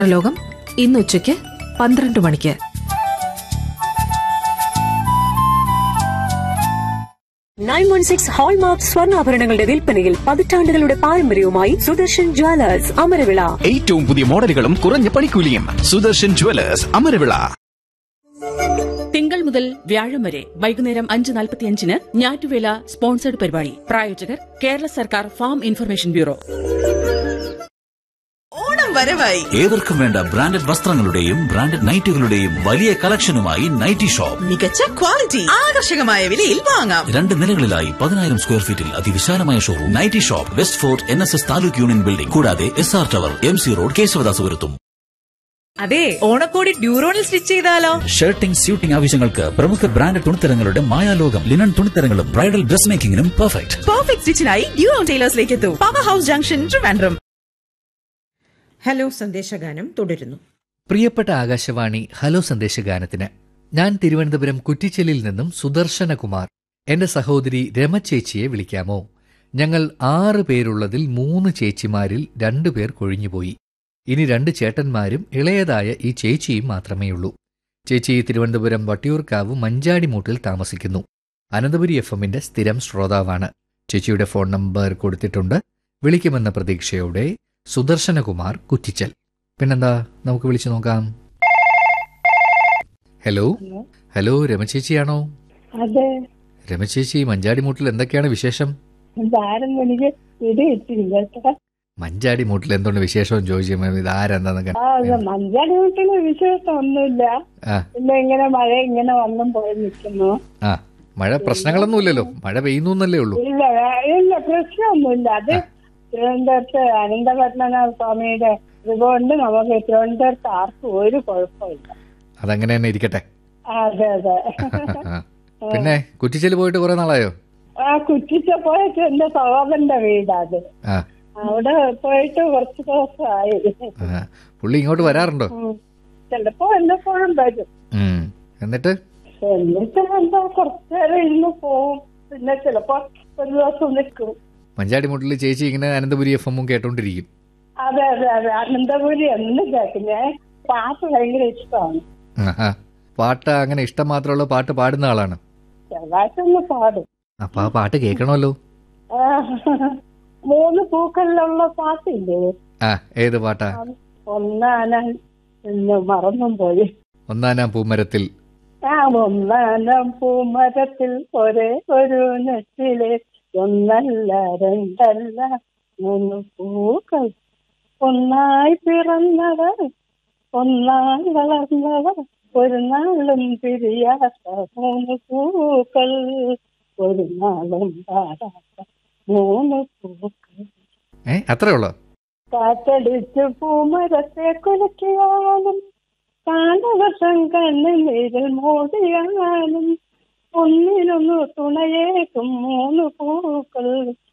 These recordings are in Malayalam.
ലോകം ഇന്ന് ഉച്ചയ്ക്ക് പന്ത്രണ്ട് മണിക്ക് നയൻ വൺ സിക്സ് ഹോൾമാർക്ക് സ്വർണ്ണാഭരണങ്ങളുടെ വിൽപ്പനയിൽ പതിറ്റാണ്ടുകളുടെ പാരമ്പര്യവുമായി സുദർശൻ ജ്വല്ലേഴ്സ് അമരവിള ഏറ്റവും പുതിയ മോഡലുകളും കുറഞ്ഞ പണിക്കൂലിയും സുദർശൻ ജുവലേഴ്സ് അമരവിള തിങ്കൾ മുതൽ വ്യാഴം വരെ വൈകുന്നേരം അഞ്ച് നാൽപ്പത്തിയഞ്ചിന് ഞാറ്റുവേല സ്പോൺസർഡ് പരിപാടി പ്രായോജകർ കേരള സർക്കാർ ഫാം ഇൻഫർമേഷൻ ബ്യൂറോ ഓണം വരവായി ഏവർക്കും വേണ്ട ബ്രാൻഡഡ് വസ്ത്രങ്ങളുടെയും ബ്രാൻഡഡ് നൈറ്റുകളുടെയും വലിയ കളക്ഷനുമായി നൈറ്റി ഷോപ്പ് മികച്ച ക്വാളിറ്റി ആകർഷകമായ വിലയിൽ വാങ്ങാം രണ്ട് നിലകളിലായി പതിനായിരം സ്ക്വയർ ഫീറ്റിൽ അതിവിശാലമായ showroom nighty shop west fort N S S taluk union building കൂടാതെ S R tower M C road കേശവദാസപുരത്തും അതെ ഓണക്കോടി ഡ്യൂറോണിൽ സ്റ്റിച്ച് ചെയ്താലോ ഷർട്ടിംഗ് സ്യൂട്ടിംഗ് ആവശ്യങ്ങൾക്ക് പ്രമുഖ ബ്രാൻഡ് തുണിത്തരങ്ങളുടെ മായാലോകം ലിനൻ തുണിത്തരങ്ങളും ബ്രൈഡൽ ഡ്രസ് മേക്കിംഗിനും പെർഫെക്റ്റ് പെർഫെക്റ്റ് സ്റ്റിച്ചിനായി ഡ്യൂറോൺ ടൈലേഴ്സിലേക്ക് എത്തൂ power house junction Trivandrum hello സന്ദേശഗാനം തുടരുന്നു പ്രിയപ്പെട്ട ആകാശവാണി ഹലോ സന്ദേശഗാനത്തിന് ഞാൻ തിരുവനന്തപുരം കുറ്റിച്ചലിൽ നിന്നും സുദർശനകുമാർ എന്റെ സഹോദരി രമ ചേച്ചിയെ വിളിക്കാമോ ഞങ്ങൾ ആറ് പേരുള്ളതിൽ മൂന്ന് ചേച്ചിമാരിൽ രണ്ടുപേർ കൊഴിഞ്ഞുപോയി ഇനി രണ്ട് ചേട്ടന്മാരും ഇളയതായ ഈ ചേച്ചിയും മാത്രമേയുള്ളൂ ചേച്ചി തിരുവനന്തപുരം വട്ടിയൂർക്കാവ് മഞ്ചാടിമൂട്ടിൽ താമസിക്കുന്നു അനന്തപുരി എഫ് എമ്മിന്റെ സ്ഥിരം ശ്രോതാവാണ് ചേച്ചിയുടെ ഫോൺ നമ്പർ കൊടുത്തിട്ടുണ്ട് വിളിക്കുമെന്ന പ്രതീക്ഷയോടെ സുദർശനകുമാർ കുറ്റിച്ചൽ പിന്നെന്താ നമുക്ക് വിളിച്ചു നോക്കാം ഹലോ ഹലോ രമചേച്ചിയാണോ അതെ രമചേച്ചി മഞ്ചാടിമൂട്ടിൽ എന്തൊക്കെയാണ് വിശേഷം ഇതാരും എനിക്ക് പിടിയിട്ടില്ല കേട്ടോ മഞ്ചാടിമൂട്ടിൽ എന്തുകൊണ്ട് വിശേഷം ചോദിച്ചു ഇത് ആരെന്താന്നൊക്കെ ആ ഇത് മഞ്ചാടി വീട്ടില് വിശേഷം ഒന്നുമില്ല ആ പിന്നെ ഇങ്ങനെ മഴ ഇങ്ങനെ വന്നും പോയി നിൽക്കുന്നു ആ മഴ പ്രശ്നങ്ങളൊന്നുമില്ലല്ലോ മഴ പെയ്യുന്നു എന്നല്ലേ ഉള്ളൂ ഇല്ല വേ- ഇല്ല പ്രശ്നമൊന്നുമില്ല അത് തിരുവനന്തപുരത്ത് അനന്തപത്മനാഭ സ്വാമിയുടെ ഇതുകൊണ്ട് നമുക്ക് തിരുവനന്തപുരത്ത് ആർക്കും ഒരു കുഴപ്പമില്ല അതങ്ങനെ തന്നെ ഇരിക്കട്ടെ അതെ അതെ പിന്നെ കുറ്റിച്ചല് പോയിട്ട് കുറെ നാളായോ ആ കുറ്റിച്ച പോയിട്ട് എന്റെ സഹോദരന്റെ വീടാ അത് ആ അവിടെ പോയിട്ട് കുറച്ച് ദിവസമായി ആ. പുള്ളി ഇങ്ങോട്ട് വരാറുണ്ടോ ഉം. ചിലപ്പോ എന്നെപ്പോഴും വരും ഉം. എന്നിട്ട് എന്നിട്ട് എന്താ കുറച്ചു നേരം ഇരുന്ന് പോവും പിന്നെ ചിലപ്പോ ഒരു ദിവസം നിൽക്കും മഞ്ചാടിമൂട്ടിൽ ചേച്ചി ഇങ്ങനെ അനന്തപുരി എഫ് എമ്മും കേട്ടോണ്ടിരിക്കും അതെ അതെ അതെ അനന്തപുരി എന്നും കേൾക്കും ഞാൻ പാട്ട് ഭയങ്കര ഇഷ്ടമാണ് ആഹാ. പാട്ട് അങ്ങനെ ഇഷ്ടം മാത്രമുള്ള പാട്ട് പാടുന്ന ആളാണ് ചെറുതായിട്ടൊന്ന് പാടും അപ്പൊ ആ പാട്ട് കേൾക്കണമല്ലോ ആ, മൂന്ന് പൂക്കളിലുള്ള പാട്ടില്ലേ ആ ഏത് പാട്ടാ ഒന്നാന ഇന്ന് മറന്നും പോയി ഒന്നാനാം പൂമരത്തിൽ ആ ഒന്നാനം പൂമരത്തിൽ ഒരേ ഒരു നെറ്റിലെ ഒന്നല്ല രണ്ടല്ല മൂന്ന് പൂക്കൾ ഒന്നായി പിറന്നവർ ഒന്നായി വളർന്നവർ ഒരു നാളും പിരിയാത്ത മൂന്ന് പൂക്കൾ ഒരു നാളും പാടാത്ത മൂന്ന് പൂക്കൾ ഏ അത്രേ ഉള്ളോ കാറ്റടിച്ചു പൂമരത്തെ കുലക്കിയാലും കാലവർഷം കണ്ണുനീരിൽ മോടിയാലും ഒന്നിനൊന്നു തുണയേക്കും മൂന്ന് പൂക്കൾ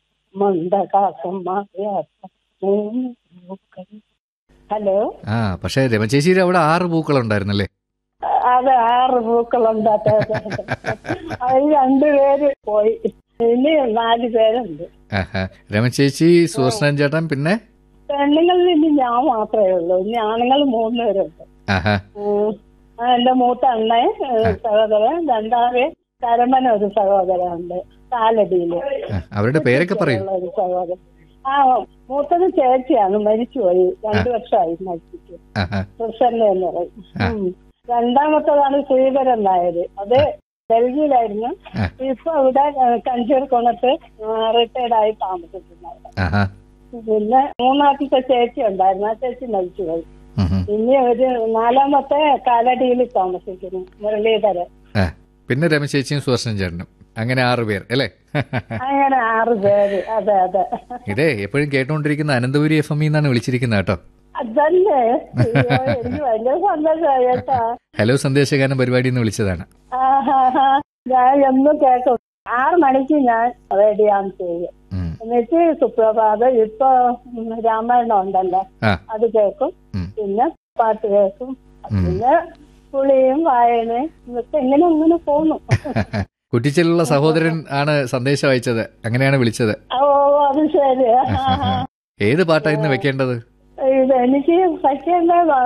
മന്ദകാസം മാറിയാത്ത മൂന്ന് പൂക്കൾ ഹലോ ആ പക്ഷെ രമചേച്ചിയുടെ അവിടെ ആറ് പൂക്കളുണ്ടായിരുന്നല്ലേ അത് ആറ് പൂക്കളുണ്ട് അതെ, അതെ, അതെ. അതിൽ രണ്ടുപേര് പോയി ഇനി നാല് പേരുണ്ട് ആഹാ. രമചേച്ചി സുദർശനൻ ചേട്ടൻ പിന്നെ പെണ്ണുങ്ങളിൽ ഇനി ഞാൻ മാത്രമേ ഉള്ളൂ ഇനി ആണുങ്ങൾ മൂന്ന് പേരുണ്ട് ആഹാ ഉം. ആ, എന്റെ മൂത്ത അണ്ണൻ ഏഹ്, സഹോദരൻ രണ്ടാമത് കരമന ഒരു സഹോദരനുണ്ട് കാലടിയില് ആ, അവരുടെ പേരൊക്കെ പറയൂ ഉള്ള ഒരു സഹോദരൻ ആ മൂത്തത് ചേച്ചിയാണ് മരിച്ചുപോയി രണ്ടു വർഷമായി മരിച്ചിട്ട് ആഹാ. പ്രസന്ന എന്ന് പറയും ആ. ഉം. രണ്ടാമത്തതാണ് ശ്രീധരൻ നായർ അത് ഡൽഹിയിലായിരുന്നു ആ. ഇപ്പൊ ഇവിടെ കഞ്ചൂർ കൊണത്ത് റിട്ടയർഡ് ആയി താമസിക്കുന്നത് ആഹാ പിന്നെ മൂന്നാമത്തെ ചേച്ചി ഉണ്ടായിരുന്നു ആ ചേച്ചി മരിച്ചുപോയി ഉം, ഉം. ഇനി ഒരു നാലാമത്തെ കാലടിയിൽ താമസിക്കുന്നു മുരളീധരൻ ആ, പിന്നെ രമചേച്ചിയും സുദർശനൻ ചേട്ടനും അങ്ങനെ ആറ് പേർ അല്ലേ അങ്ങനെ ആറ് പേര് അതെ അതെ ഇതേ എപ്പോഴും കേട്ടോണ്ടിരിക്കുന്ന അനന്തപുരി എഫ് എം എന്നാണ് വിളിച്ചിരിക്കുന്നത് കേട്ടോ അതല്ലേ അയ്യോ, എനിക്ക് ഭയങ്കര സന്തോഷമായി കേട്ടാ ഹലോ സന്ദേശഗാനം പരിപാടി എന്ന് വിളിച്ചതാണ് ആഹാഹാ. ഞാൻ എന്നും കേൾക്കും ആറ് മണിക്ക് ഞാൻ റെഡിയാണ് ചെയ്യും ഉം. എന്നിട്ട് സുപ്രഭാതം ഇപ്പൊ ഉം, രാമായണം ഉണ്ടല്ലോ ആ അത് കേൾക്കും ഉം. പിന്നെ പാട്ട് കേൾക്കും ഉം. പിന്നെ കുളിയും വായനയും ഇതൊക്കെ ഇങ്ങനെ ഇങ്ങനെ പോന്നു കുറ്റിച്ചലുള്ള സഹോദരൻ ആണ് സന്ദേശം അയച്ചത് അങ്ങനെയാണ് വിളിച്ചത് ഓ അത് ശരി ഏത് പാട്ടാ ഇന്ന് വെക്കേണ്ടത് ഇത് എനിക്ക് പറ്റിയ